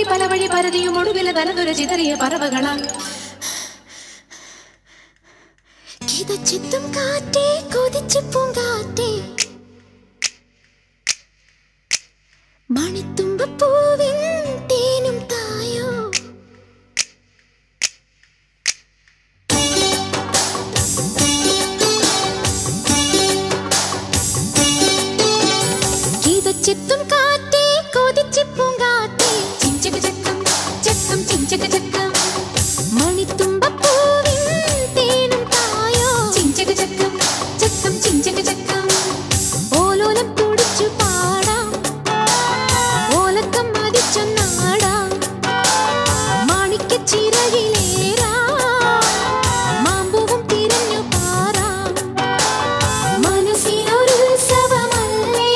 പല വഴി പരതിയും ഒടുവിലെ തലതുര ചിതറിയ പറവകളാ കിതച്ചെത്തും കാറ്റേ കൊതിച്ചു പൂങ്കാറ്റേ മണിത്തുമ്പപ്പൂവിൻ തേനും തായോ കിതച്ചെത്തും കാറ്റേ കൊതിച്ചു പൂങ്കാറ്റേ ചിഞ്ചക ചക്കം ചക്കം ചിഞ്ചക ചക്കം മണിത്തുമ്പപ്പൂവിൻ തേനും തായോ ചിഞ്ചക ചക്കം ചക്കം ചിഞ്ചക ചക്കം ഓലോലം കുടിച്ചു പാടാം ഓലക്കം മതിച്ചൊന്നാടാം മാണിക്കച്ചിറകിലേറാം മാമ്പൂവും തിരഞ്ഞു പാറാം മനസ്സിനൊരുത്സവമല്ലേ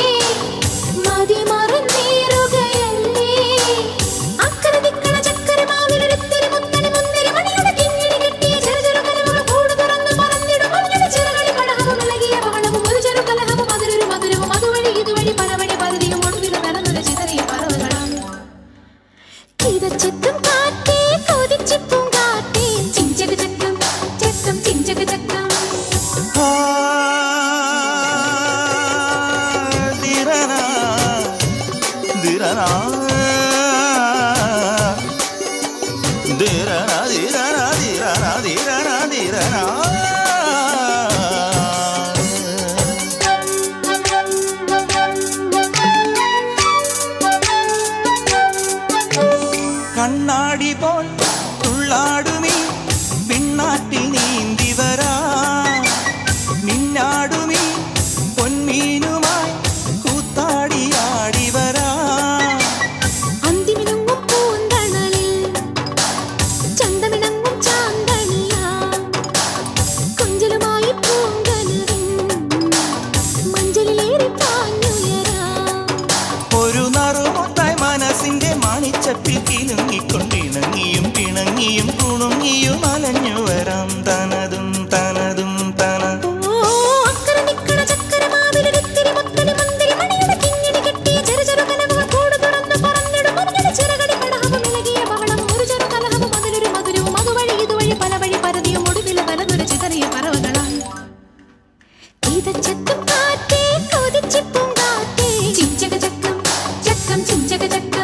മതിമറന്നേറുകയല്ലേ അക്കരെ ദിക്കണ ചക്കരമാവിലൊരുത്തിരി മുത്തരി മുന്തിരി മണിയുടെ കിങ്ങിണി കെട്ടിയ ചെറു ചെറു കലവുകൾ കൂട് തുറന്ന് പറന്നിടും മണിയുടെ ചിറകളിൽ കടഹവും ഇളകിയ ബഹളവും ഒരു ചെറു കലഹവും അതൊരു മധുരവും അതുവഴി ഇതുവഴി പലവഴി പരതിയും ഒടുവിലെ തലമുറ ചിതറിയ പറവുകളാണ് കിതച്ചെത്തും കാറ്റേ കൊതിച്ചിപ്പും കാറ്റേ ചിഞ്ചക ചക്കം ചക്കം ചിഞ്ചക ചക്കം ദിരനാ ദിരനാ ദിരനാ ദിരനാ ദിരനാ ദിരനാ ദിരനാ കണ്ണാടി പോൽ തുള്ളാടുമീ പിണ്ണാട്ടിൽ നീന്തി വരാ മിന്നാടുമീ പൊന്മീനുമായി കൂത്താടിയാടി വരാ അന്തിമിണങ്ങും പൂന്തണലിൽ ചന്തമിണങ്ങും ചാന്തണിയാ കൊഞ്ചലുമായി പൂങ്കനവിൻ മഞ്ചലിലേറി പാഞ്ഞുയരാ ഒരു നറുമുട്ടായി മനസ്സിന്റെ മണിച്ചപ്പിൽ കിലുങ്ങിക്കൊണ്ടിണങ്ങിയും പിണങ്ങിയും കുണുങ്ങിയും അലഞ്ഞു വരാം തനതും തനതും തന ഓ അക്കരെ നിക്കണ ചക്കരമാവിലൊരിത്തിരി മുത്തരി മുന്തിരി മണിയുടെ കിങ്ങിണി കെട്ടിയ ചെറു ചെറു കനവുകൾ കൂട് തുറന്ന് പറന്നിടും മറുകടി ചിറകടി കടഹവും ഇളകിയ ബഹളം ഒരു ചെറു കലഹവും അതിലൊരു മധുരവും അതുവഴി ഇതുവഴി പല വഴി പരതിയും ഒടുവിലെ തലതുര ചിതറിയ പറവകളാണ് കിതച്ചെത്തും കാറ്റേ കൊതിച്ചിപ്പും കാറ്റേ ചിഞ്ചക ചക്കം ചക്കം ചിഞ്ചക ചക്കം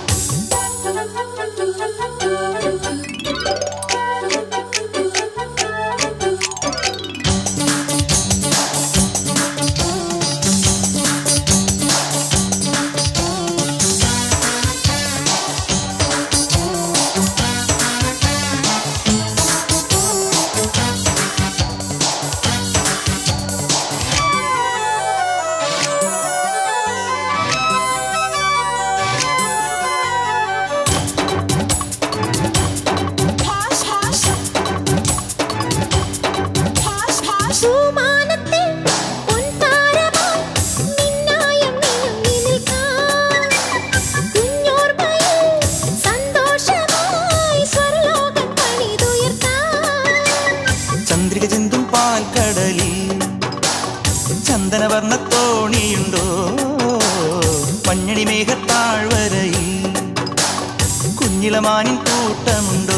പൂമാനത്തിൽ പൊൻതാരമായി മിന്നായം മിനുങ്ങി നിൽക്കാം. കുഞ്ഞോർമ്മയിൽ സന്തോഷമായി സ്വർലോകം പണിതുയർത്താം. ചന്ദ്രിക ചിന്തും പാൽക്കടലിൽ ചന്ദനവർണ്ണ തോണിയുണ്ടോ മഞ്ഞണി മേഘത്താഴ്വരയിൽ കുഞ്ഞിളമാനിൻ കൂട്ടമുണ്ടോ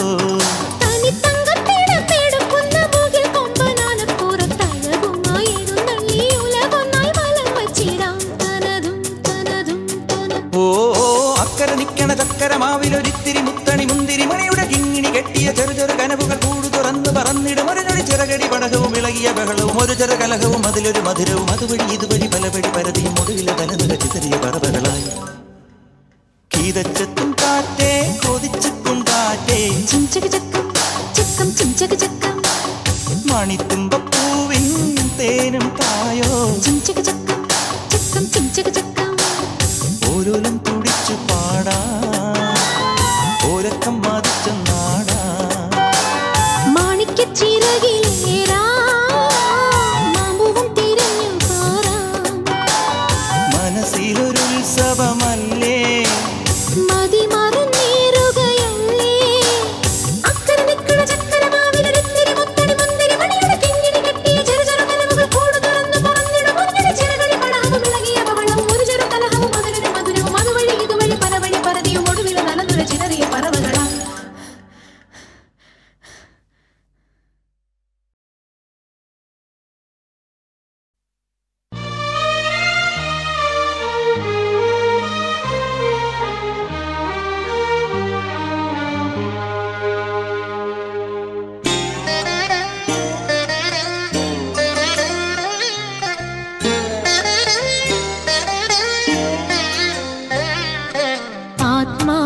തനിത്തങ്കത്തിടമെടുക്കുന്ന മുകിൽ കൊമ്പനാനപ്പുറത്തഴകുമായി എഴുന്നള്ളി ഉലകൊന്നായി വലം വച്ചിടാം. തനതും തനതും തന ഓ അക്കരെ നിക്കണ ചക്കര മാവിലൊരിത്തിരി മുത്തണി മുന്തിരി മണിയുടെ കിങ്ങിണി കെട്ടിയ ചെറു ചെറു കനവുകൾ കൂട് തുറന്ന് പറന്നിടും ഒരു ഞൊടി ചിറകടി പടകവും ഇളകിയ ബഹളവും ഒരു ചെറു കലഹവും അതിലൊരു മധുരവും അതുവഴി ഇതുവഴി പലവഴി പരതിയും ഒടുവിലെ തലനില ചിതറിയ പറവകളായി കീതച്ചെത്തും കാറ്റേ കൊതിച്ചെത്തും കാറ്റേ ചിഞ്ചക ചക്കം ചക്കം ചിഞ്ചക ചക്കം മണിത്തുമ്പപ്പൂവിൻ തേനും തായോ ചിഞ്ചക ചക്കം ചക്കം ചിഞ്ചക ചക്കം ഓരോലും തുടിച്ചു പാടാ ഓരക്കം മതിച്ച നാടാ മാണിക്യച്ചിറകിലേറാം. മാമ്പൂവും തിരഞ്ഞു പാറാം. മനസ്സിലൊരു ഉത്സവമല്ലേ മതിമറന്നേറുകയല്ലേ. അക്കരെ നിക്കണ ചക്കരമാവിലൊരിത്തിരി മുത്തരി മുന്തിരി മണിയുടെ കിങ്ങിണി കെട്ടിയ ചെറു ചെറു കനവുകൾ കൂട് തുറന്ന് പറന്നിടും. മഞ്ഞിട ചിറകളിൽ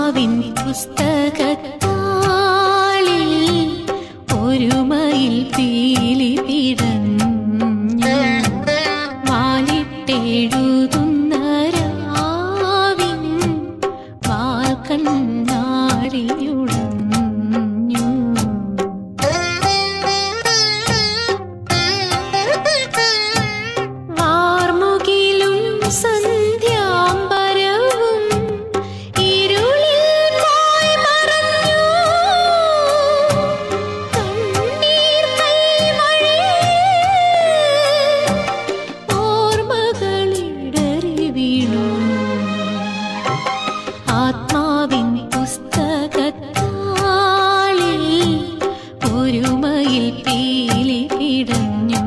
ആത്മാവിൻ പുസ്തകത്താളിൽ ഒരുമയിൽ പീലി പിടഞ്ഞു വാലിട്ടെഴുതുന്ന രാവിൻ വാൽ കണ്ണാടിയുടഞ്ഞു വാർമുകിലും സന്ധ്യാംബരവും ഇരുളിൽ പോയി മറഞ്ഞു കണ്ണീർ കൈമഴയിൽ ഓർമ്മകളിടറി വീണു ആത്മാവിൻ പുസ്തകത്താളിൽ ഒരുമയിൽ പീലി പിടഞ്ഞു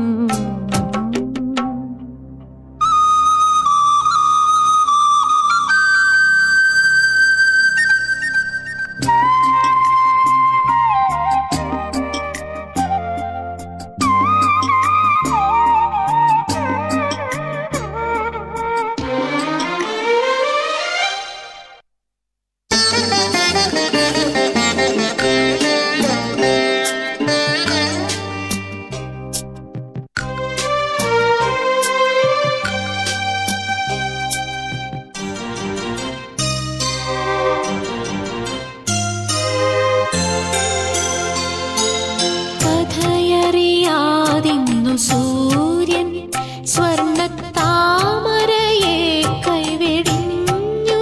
കഥയറിയാതിന്നു സൂര്യൻ സ്വർണ്ണത്താമരയെ കൈവെടിഞ്ഞു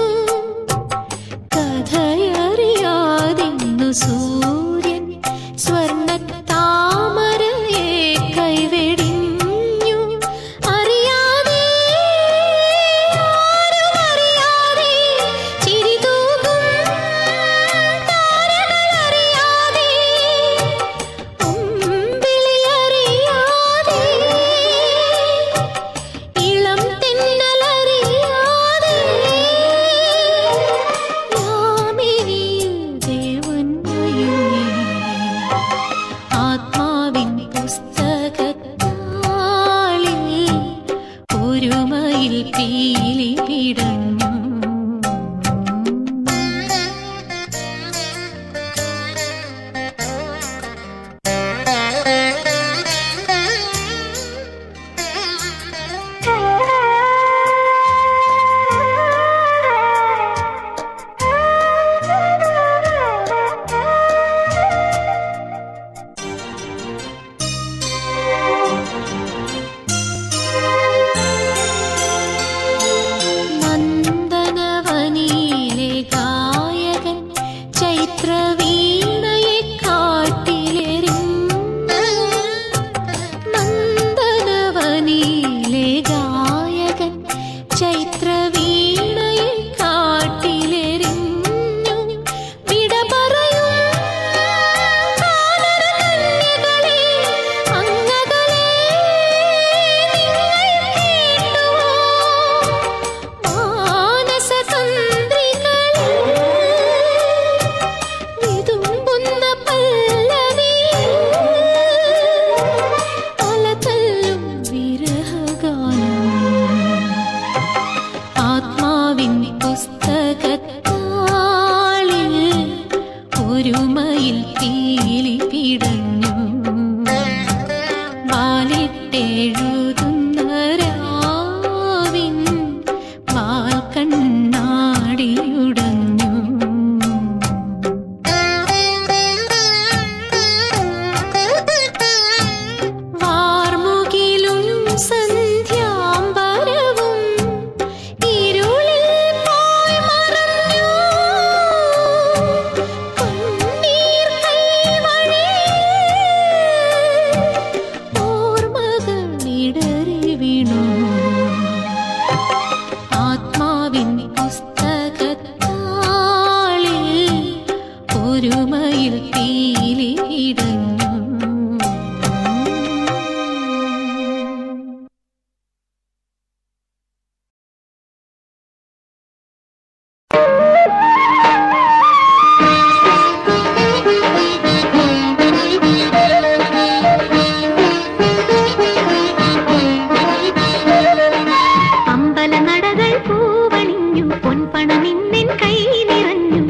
കഥയറിയാതിന്നു സൂര്യൻ സ്വർണ്ണത്താമരയെ കൈവെടിഞ്ഞു അറിയാതെ ആരും അറിയാതെ ചിരിതൂകും താരങ്ങളറിയാതെ അമ്പിളിയറിയാതെ ഇളം തെന്നലറിയാതെ യാമിനിയിൽ ദേവൻ മയങ്ങി ആത്മാവിൻ പുസ്തകത്താളിൽ ഒരുമയിൽ പീലി പിടഞ്ഞു നന്ദനവനിയിലെ ഗായകൻ ചൈത്രവീണയെ കാട്ടിലെറിഞ്ഞു നന്ദനവനിയിലെ ഗായകൻ ചൈത്രവീണയെ കാട്ടിലെറിഞ്ഞു വിട പറയും കാനനകന്യകളെ അങ്ങകളെ വിതുമ്പുന്ന പല്ലവി അലതല്ലും വിരഹഗാനം ആത്മാവിൻ പുസ്തകത്താളിൽ ഒരുമയിൽ പീലി പിടഞ്ഞു വാലിട്ടെഴുതുന്ന രാവിൻ വാൽ കണ്ണാടിയുടഞ്ഞു വാർമുകിലും സന്ധ്യാംബരവും ഇരുളിൽ പോയി മറഞ്ഞു കണ്ണീർ കൈമഴയിൽ ഓർമ്മകൾ ഇടറി വീണു ആത്മാവിൻ പുസ്തകത്താളിൽ ഒരുമയിൽ പീലി ഇടഞ്ഞു അമ്പലനടകൾ പൂവണിഞ്ഞു പൊൻപണമിന്നിൻ കൈ നിറഞ്ഞു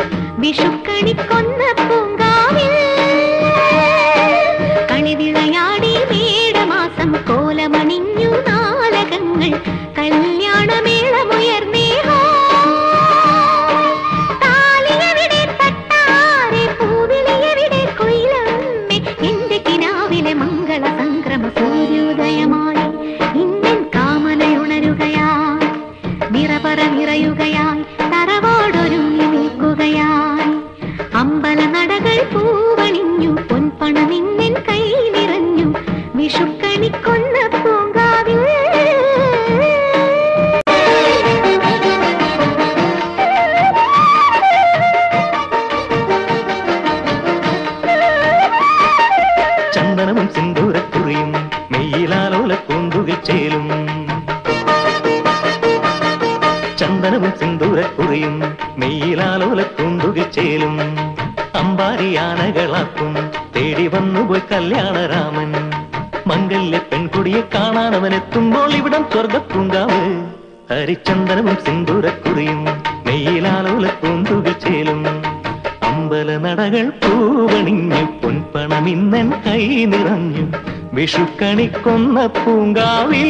പൂന്തുകി ചേലും അമ്പാരിയാനകളാക്കും തേടി വന്നുപോയി കല്യാണരാമൻ മംഗല്യ പെൺകുടിയെ കാണാൻ അവൻ എത്തുമ്പോൾ ഇവിടം സ്വർഗപ്പൂങ്കാവ് ഹരിചന്ദനവും സിന്ദൂരക്കുറിയും നെയ്യിലാലോല പൂന്തുകി ചേലും അമ്പല നടകൾ പൂവണിഞ്ഞു പൊൻപണമിന്നൻ കൈ നിറഞ്ഞു വിഷുക്കണിക്കൊന്ന പൂങ്കാവിൽ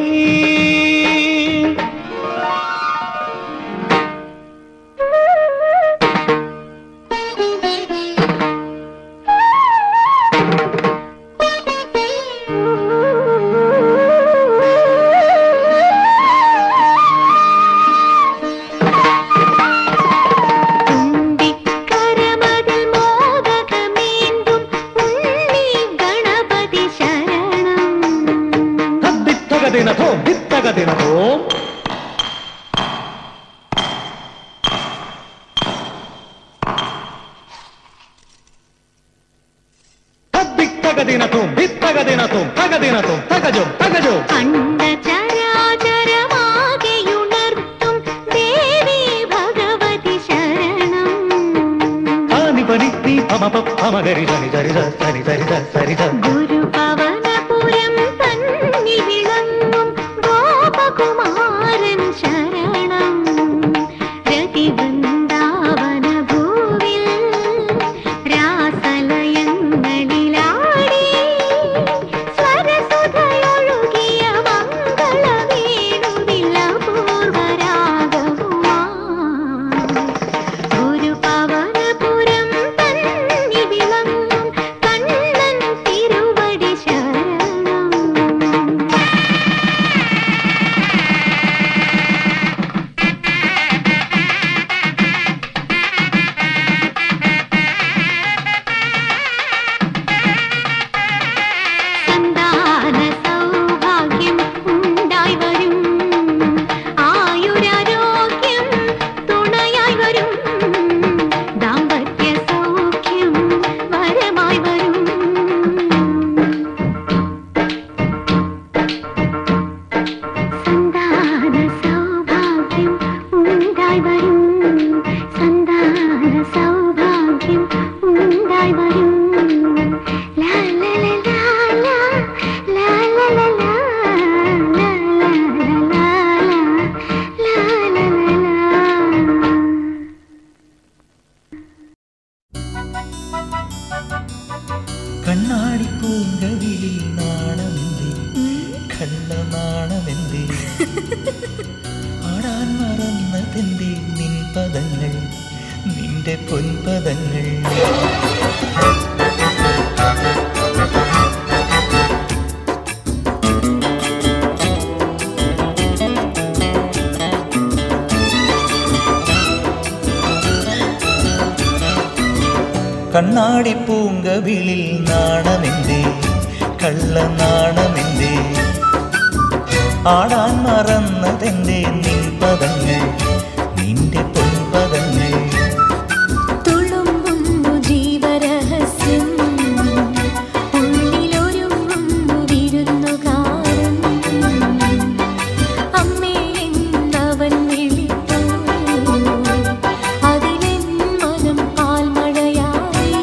തുമ്പിക്കരമതിൽ മോദകമേന്തും ഉണ്ണി ഗണപതി ശരണം തദ്ദിത്തകദിനതോ ദിത്തകദിനതോ തദ്ദിത്തകദിനതോ ദിത്തകദിനതോ തകദിനതോ തകജോ തകജോ അണ്ടചരാചരമാകെയുണർത്തും ദേവി ഭഗവതി ശരണം ആനി പനി നീ പമ പ പമ ഗരി സനി സരി സ സനി സരി സ സരി സ ഗുരുപവനപുരം തന്നിൽ വിളങ്ങും ഗോപകുമാരൻ ശരണം രതിവൃന്ദാവന ഭൂവിൽ രാസലയങ്ങളിലാടി സ്വരസുധയൊഴുകിയ മംഗളവേണുവിൽ അപൂർവരാഗവുമായി ഗുരുപവനപുരം തന്നി വിളങ്ങും കണ്ണൻ തിരുവടി ശരണം സന്താന സൗഭാഗ്യം ഉണ്ടായി വരും ആയുരാരോഗ്യം തുണയായി വരും ദാമ്പത്യ സൗഖ്യം വരമായി വരും സന്താന സൗഭാഗ്യം ഉണ്ടായി വരും സന്താന സൗഭാഗ്യം ഉണ്ടായി വരും ലാ ലാ ലാ ലാ ലാ ലാ ലാ ലാ ലാ ലാ ലാ ലാ ലാ ലാ ലാ കണ്ണാടി പൂങ്കവിളിൽ നാണമെന്തേ കള്ള നാണമെന്തേ ആടാൻ മറന്നതെന്തേ നിൻ പദങ്ങൾ നിന്റെ പൊൻപദങ്ങൾ കണ്ണാടി പൂങ്കവിളിൽ നാണമെന്തേ കള്ള നാണമെന്തേ ആടാൻ മറന്നതെന്തേ നിൻ പദങ്ങൾ നിന്റെ പൊൻപദങ്ങൾ തുളുമ്പുന്നു ജീവരഹസ്യം ഉള്ളിലൊരുങ്ങുന്നു വിരുന്നുകാരൻ അമ്മേ എന്നവൻ വിളിച്ചു അതിലെൻ മനം പാൽമഴയായി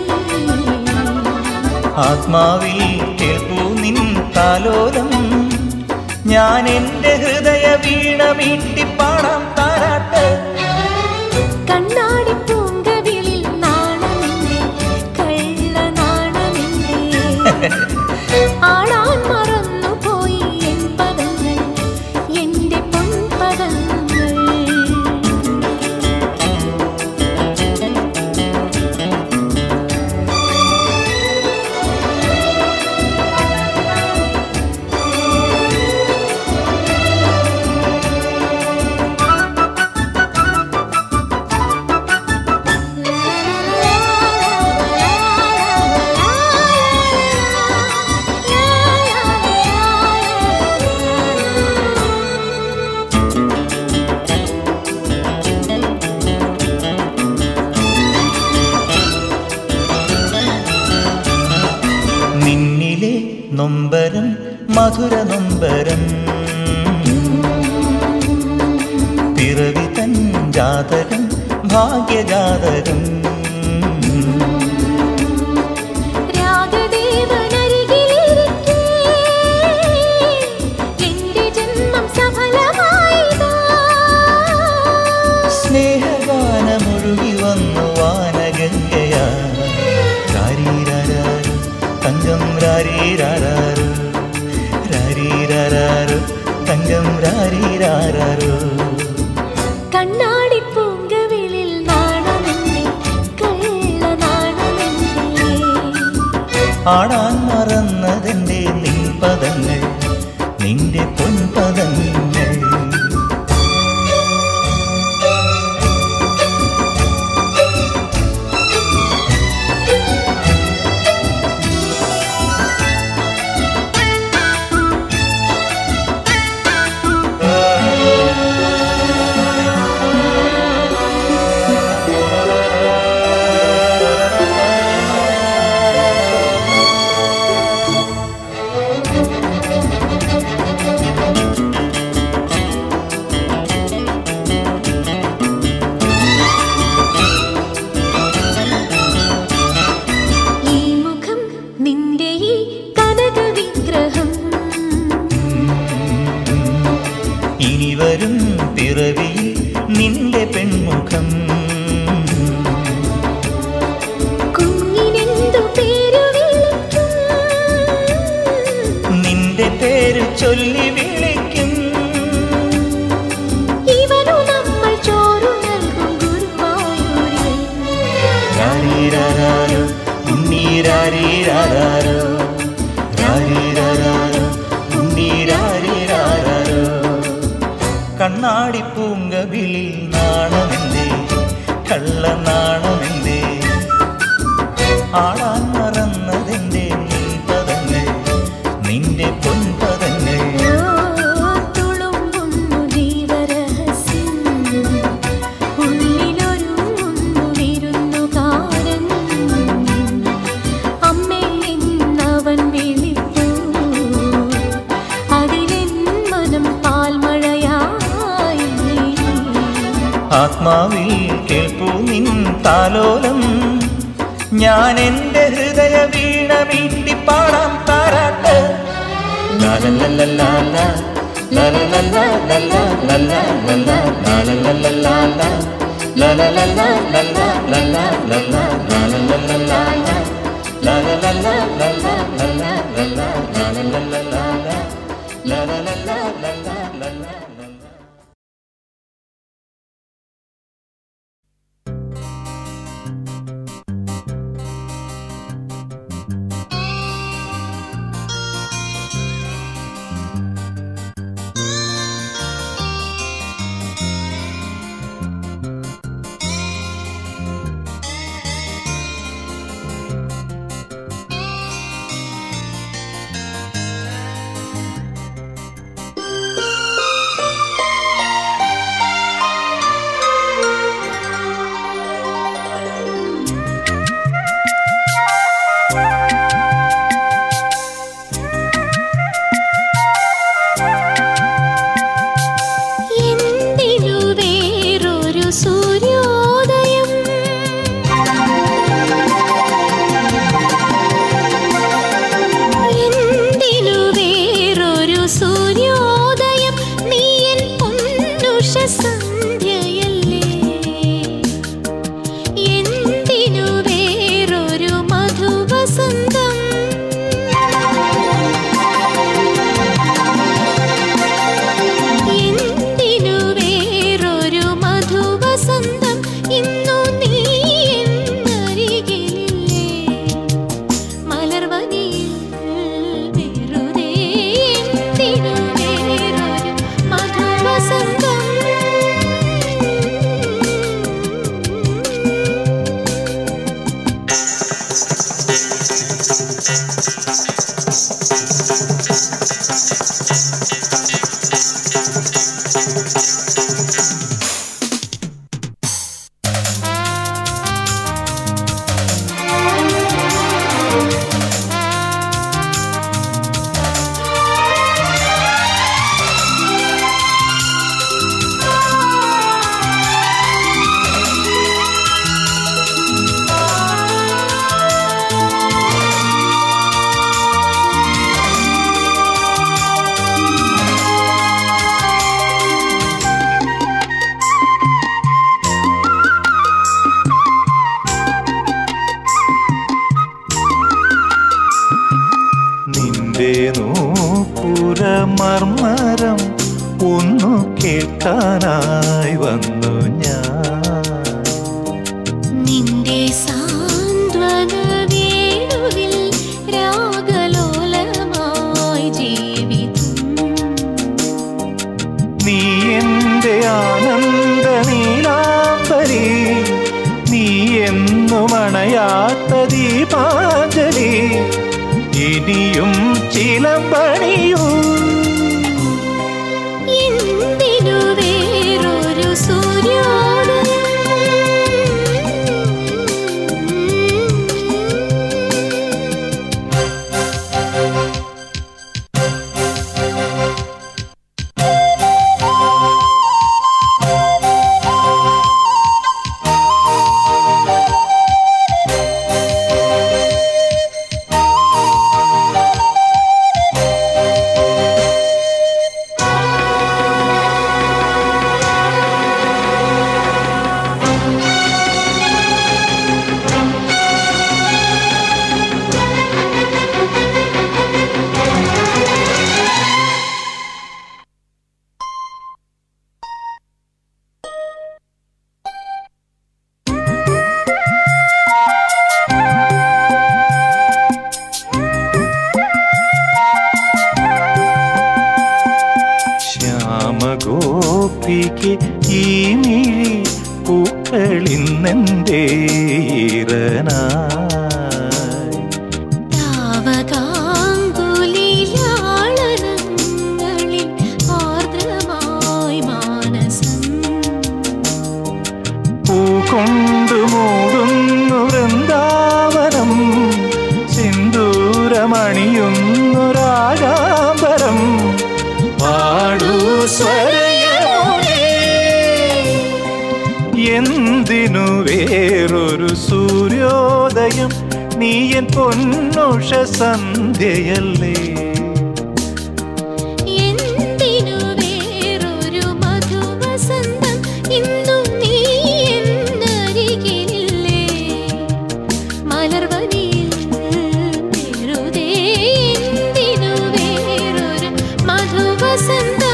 ആത്മാവിൽ കേൾപ്പൂ നിൻ താലോലം ഞാൻ എൻ്റെ ഹൃദയ വീണ വീട്ടിപ്പാടാം താരാട്ട് കണ്ണാടി പൂങ്കവിളിൽ നാണമെന്തേ കള്ള നാണമെന്തേ ആടാൻ മറന്നുപോയി എൻ പദങ്ങൾ എന്റെ പൊൻപദങ്ങൾ നിന്നിലെ നൊമ്പരം മധുര നൊമ്പരം പിറവി തൻ ജാതകം ഭാഗ്യജാതകം രാഗദേവനരികിലിരിക്കെ എന്റെ ജന്മം സഫലമായിതാ സ്നേഹഗാനമൊഴുകി വന്നു വാനഗംഗയാ രാരീരാരാരു തങ്കം രാരീരാരാരു രാരീരാരാരു തങ്കം രാരീരാരാരു കണ്ണാടി പൂങ്കവിളിൽ നാണമെന്നെ കള്ള നാണമെന്നെ ആടാൻ മറന്നതെന്റെ നിൻപദങ്ങൾ നിന്റെ പൊൻപദങ്ങൾ ഈ മുഖം നിന്റെ ഈ കനക വിഗ്രഹം ഇനി വരും പിറവി നിന്റെ പെൺമുഖം കുഞ്ഞിനെന്തു പേരു വിളിക്കും നിന്റെ പേര് ചൊല്ലി വിളിക്കും ഇവനു നമ്മൾ ചോറു നൽകും ഗുരുവായൂരിൽ രാരീരാരാരോ ഉണ്ണീരാരീരാരാരോ രാരീരാരാരോ ഉണ്ണീരാരീരാരാരോ കണ്ണാടി പൂങ്കവിളിൽ നാണമെന്തേ കള്ള നാണമെന്തേ ആടാൻ മറന്നതെന്റെ നിൻപദങ്ങൾ നിന്റെ പൊൻപദങ്ങൾ തുളുമ്പുന്നു ജീവരഹസ്യം ഉള്ളിലൊരുങ്ങുന്നു വിരുന്നുകാരൻ അമ്മേ എന്നവൻ വിളിപ്പൂ അതിലെൻ മനം പാൽമഴയായി ആത്മാവിൽ കേൾപ്പൂ നിൻ താലോലം ഞാൻ എന്റെ ഹൃദയ വീണ വീട്ടി പാടാം താരാട്ട് ലാലലലലാല, ലാലലലലല, ലാലലലലല, ലാലലലലല, ലാലലലലല, ലാലലലലല, ലാലലലലല, ലാലലലലല, ലാലലലലല, ലാലലലലല. ും മർമരം ഒന്നു കേൾക്കാനായി വന്നു ഞാൻ നിന്റെ സാന്ത്വന വേണുവിൽ രാഗലോലമായി ജീവിതം നീ എന്റെ ആനന്ദ നീലാംബരി നീ എന്നും അണയാത്ത ദീപാഞ്ജലി ഇനിയും ചിലമ്പണിയൂ എന്തിനു വേറൊരു സൂര്യോദയം ശ്യാമഗോപിക്ക് ഈ മിഴി പൂക്കളിന്നെന്തേ ഈറനായി താവകാങ്കുലിലാളനങ്ങളിൽ ആർദ്രമായി മാനസം പൂകൊണ്ടു മൂടുന്നു വൃന്ദാവനം സിന്ദൂരമണിയുന്നു രാഗാംബരം പാടൂ സ്വരയമോടെ എന്തിനു വേറൊരു സൂര്യോദയം നീയൻ പൊന്നുഷ സന്ധ്യയല്ലേ എന്തിനു വേറൊരു മധുവസന്തം ഇന്നും നീ എന്നരികിലില്ലേ മലർവനിയിൽ വെറുതെ എന്തിനു വേറൊരു മധുവസന്തം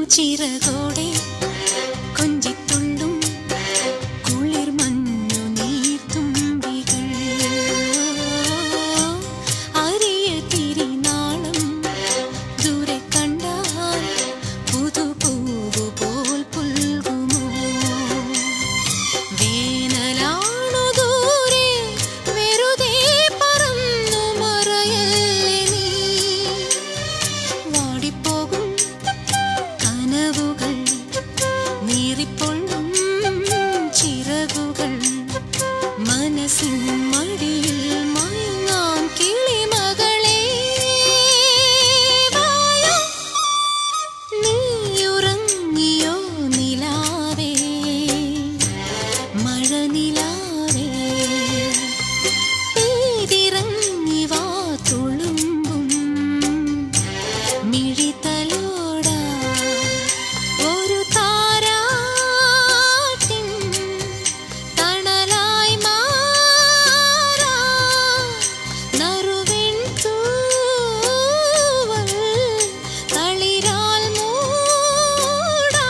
ചിറകോടെ കൊഞ്ചിത്തുള്ളും കുളിർ മഞ്ഞു നീർത്തുമ്പികൾ അരിയ തിരിനാളം ദൂരെ കണ്ടാൽ പുതുപൂവ് പോൽ പുൽകുമോ വേനലാണു ദൂരെ വെറുതെ പറന്നു മറയല്ലേ നീ വാടിപ്പോകും കനവുകൾ നീറിപ്പൊള്ളും ചിറകുകൾ മനസ്സിൻ മടിയിൽ മയങ്ങാം കിളിമകളെ വായോ നീയുറങ്ങിയോ നിലാവേ മഴ നിലാവേ പേരിറങ്ങി വാ തുളുമ്പും മിഴിതലോടാ ഒരു താരാട്ടിൻ തണലായി മാറാ നറുവെൺ തൂവൽ തളിരാൽ മൂടാ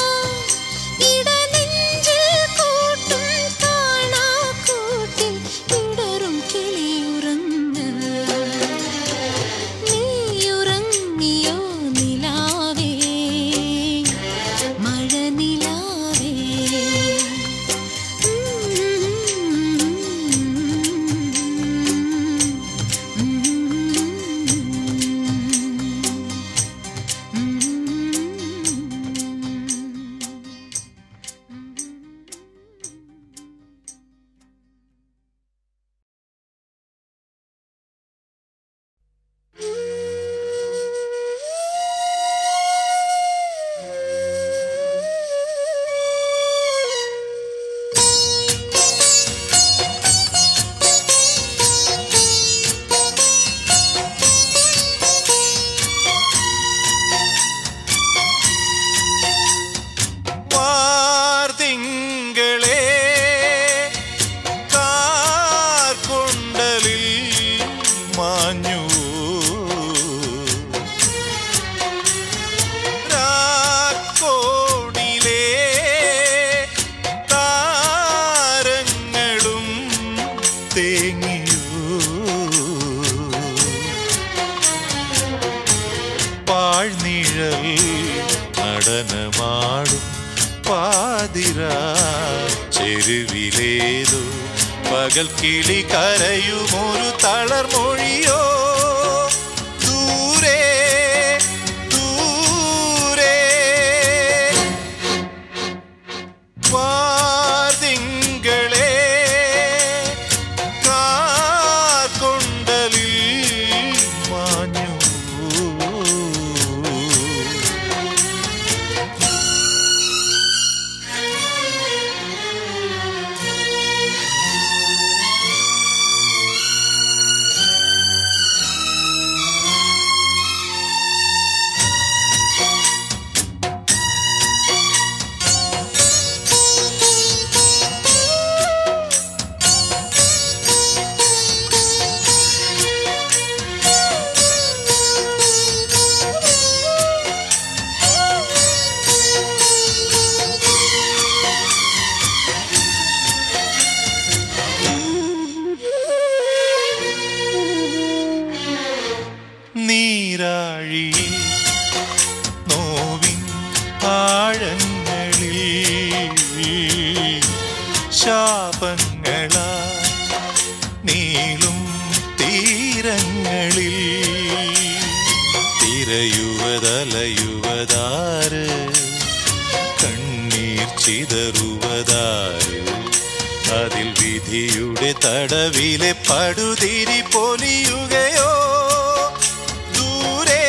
ഇടനെഞ്ചിൽ കൂട്ടും കാണാ കൂട്ടിൽ ഇടറും കിളിയുറങ്ങ് നീയുറങ്ങിയോ നിലാവേ മഴ നിലാവേ വാർതിങ്കളേ കാർക്കൊണ്ടലിൽ മാഞ്ഞു രാക്കോണിലെ താരങ്ങളും തേങ്ങിയൂ പാഴ്നിഴൽ നടനമാടും പാതിര ചെരുവിലേതോ പകൽ കിളി കരയുമൊരു തളർമൊഴിയോ ദൂരെ ദൂരെ വാർതിങ്കളേ കാർക്കൊണ്ടലിൽ മാഞ്ഞു നീരാഴി നോവിൻ ആഴങ്ങളിൽ ശാപങ്ങളാ നീളും തീരങ്ങളിൽ തിരയുവതലയുവതാര് കണ്ണീർ ചിതറുവതാര് അതിൽ വിധിയുടെ തടവിലെ പടുതിരി പൊലിയുകയോ ദൂരെ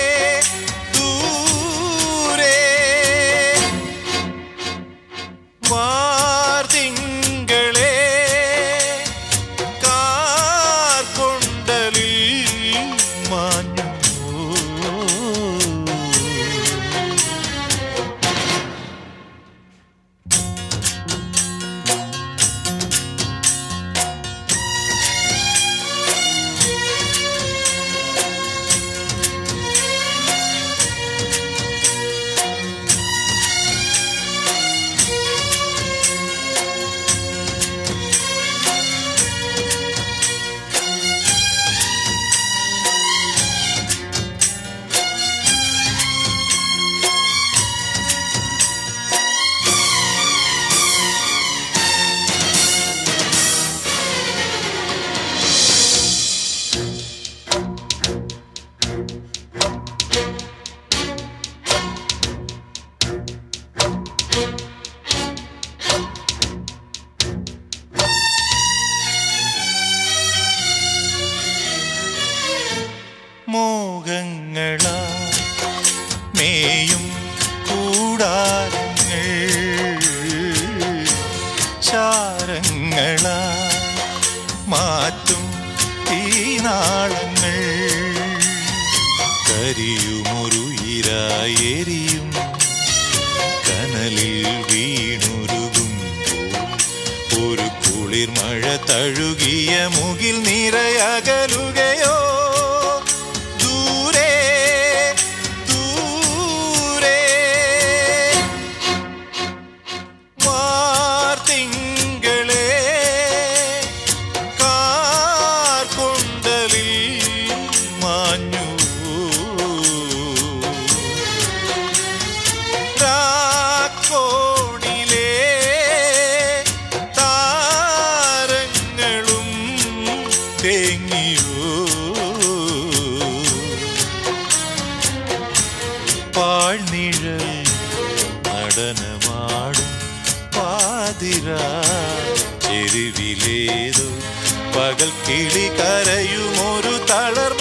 ദൂരെ വാർതിങ്കളേ കാർക്കൊണ്ടലിൽ മാഞ്ഞു ും മേയും കൂടാരങ്ങൾ ചാരങ്ങളാ മാറ്റും തീനാളങ്ങൾ കരിയുമൊരു ഇരായെരിയും കനലിൽ വീണുരുകുമ്പോൾ ഒരു കുളിർ മഴ തഴുകിയ മുകിൽ നിറയകലുകയോ ദൂരെ ദൂരെ വാർത്തിങ്കളെ കാർക്കൊണ്ടലിൽ മാഞ്ഞു രാക്കോണിലെ താരങ്ങളും തേങ്ങിയോ പാഴ്നിഴൽ നടനമാടും പാതിര ചെരുവിലേതോ പകൽ കിളി കരയും ഒരു തളർവ